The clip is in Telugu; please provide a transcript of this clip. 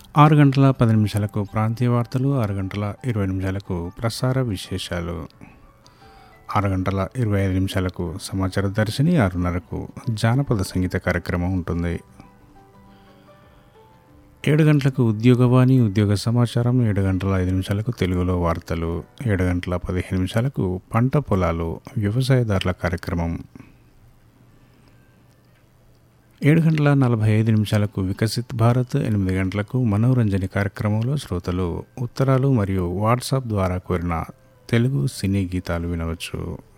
ఆరు గంటల పది నిమిషాలకు ప్రాంతీయ వార్తలు ఆరు గంటల ఇరవై నిమిషాలకు ప్రసార విశేషాలు ఆరు గంటల ఇరవై ఐదు నిమిషాలకు సమాచార దర్శిని ఆరున్నరకు జానపద సంగీత కార్యక్రమం ఉంటుంది ఏడు గంటలకు ఉద్యోగవాణి ఉద్యోగ సమాచారం ఏడు గంటల ఐదు నిమిషాలకు తెలుగులో వార్తలు ఏడు గంటల పదిహేను నిమిషాలకు పంట పొలాలు వ్యవసాయదారుల కార్యక్రమం ఏడు గంటల నలభై ఐదు నిమిషాలకు వికసిత్ భారత్ ఎనిమిది గంటలకు మనోరంజని కార్యక్రమంలో శ్రోతలు ఉత్తరాలు మరియు వాట్సాప్ ద్వారా కోరిన తెలుగు సినీ గీతాలు వినవచ్చు